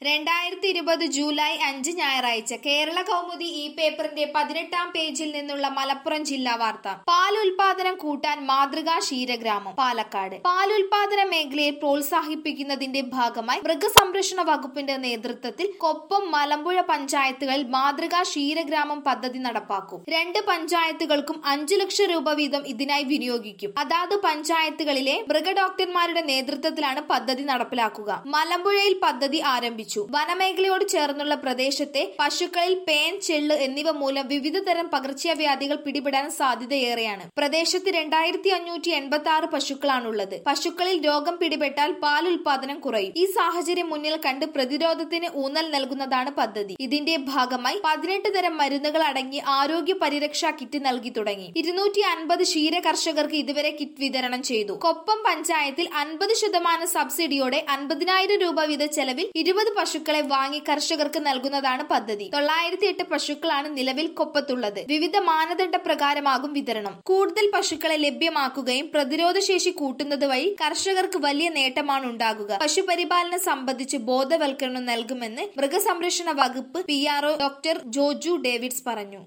രണ്ടായിരത്തി ഇരുപത് ജൂലൈ അഞ്ച് ഞായറാഴ്ച കേരള കൗമുദി ഈ പേപ്പറിന്റെ പതിനെട്ടാം പേജിൽ നിന്നുള്ള മലപ്പുറം ജില്ലാ വാർത്ത പാൽ ഉൽപാദനം കൂട്ടാൻ മാതൃകാ ക്ഷീരഗ്രാമം പാലക്കാട് പാൽ ഉൽപാദന മേഖലയെ പ്രോത്സാഹിപ്പിക്കുന്നതിന്റെ ഭാഗമായി മൃഗസംരക്ഷണ വകുപ്പിന്റെ നേതൃത്വത്തിൽ കൊപ്പം മലമ്പുഴ പഞ്ചായത്തുകളിൽ മാതൃകാ ക്ഷീരഗ്രാമം പദ്ധതി നടപ്പാക്കും രണ്ട് പഞ്ചായത്തുകൾക്കും അഞ്ചു ലക്ഷം രൂപ വീതം ഇതിനായി വിനിയോഗിക്കും അതാത് പഞ്ചായത്തുകളിലെ മൃഗഡോക്ടർമാരുടെ നേതൃത്വത്തിലാണ് പദ്ധതി നടപ്പിലാക്കുക മലമ്പുഴയിൽ പദ്ധതി ആരംഭിച്ചു വനമേഖലയോട് ചേർന്നുള്ള പ്രദേശത്തെ പശുക്കളിൽ പേൻ ചെള്ള് എന്നിവ മൂലം വിവിധ തരം പകർച്ചവ്യാധികൾ പിടിപെടാൻ സാധ്യതയേറെയാണ് പ്രദേശത്ത് രണ്ടായിരത്തി അഞ്ഞൂറ്റി എൺപത്തി ആറ് പശുക്കളാണുള്ളത് പശുക്കളിൽ രോഗം പിടിപെട്ടാൽ പാൽ ഉൽപാദനം കുറയും ഈ സാഹചര്യം മുന്നിൽ കണ്ട് പ്രതിരോധത്തിന് ഊന്നൽ നൽകുന്നതാണ് പദ്ധതി ഇതിന്റെ ഭാഗമായി പതിനെട്ട് തരം മരുന്നുകൾ അടങ്ങി ആരോഗ്യ പരിരക്ഷാ കിറ്റ് നൽകി തുടങ്ങി ഇരുന്നൂറ്റി അൻപത് ക്ഷീര കർഷകർക്ക് ഇതുവരെ കിറ്റ് വിതരണം ചെയ്തു കൊപ്പം പഞ്ചായത്തിൽ അൻപത് ശതമാനം സബ്സിഡിയോടെ അൻപതിനായിരം രൂപ വീത ചെലവിൽ ഇരുപത് പശുക്കളെ വാങ്ങി കർഷകർക്ക് നൽകുന്നതാണ് പദ്ധതി തൊള്ളായിരത്തി എട്ട് പശുക്കളാണ് നിലവിൽ കൊപ്പത്തുള്ളത് വിവിധ മാനദണ്ഡ പ്രകാരമാകും വിതരണം കൂടുതൽ പശുക്കളെ ലഭ്യമാക്കുകയും പ്രതിരോധ ശേഷി കൂട്ടുന്നത് വഴി കർഷകർക്ക് വലിയ നേട്ടമാണ് ഉണ്ടാകുക പശുപരിപാലനം സംബന്ധിച്ച് ബോധവൽക്കരണം നൽകുമെന്ന് മൃഗസംരക്ഷണ വകുപ്പ് പി ഡോക്ടർ ജോജു ഡേവിഡ്സ് പറഞ്ഞു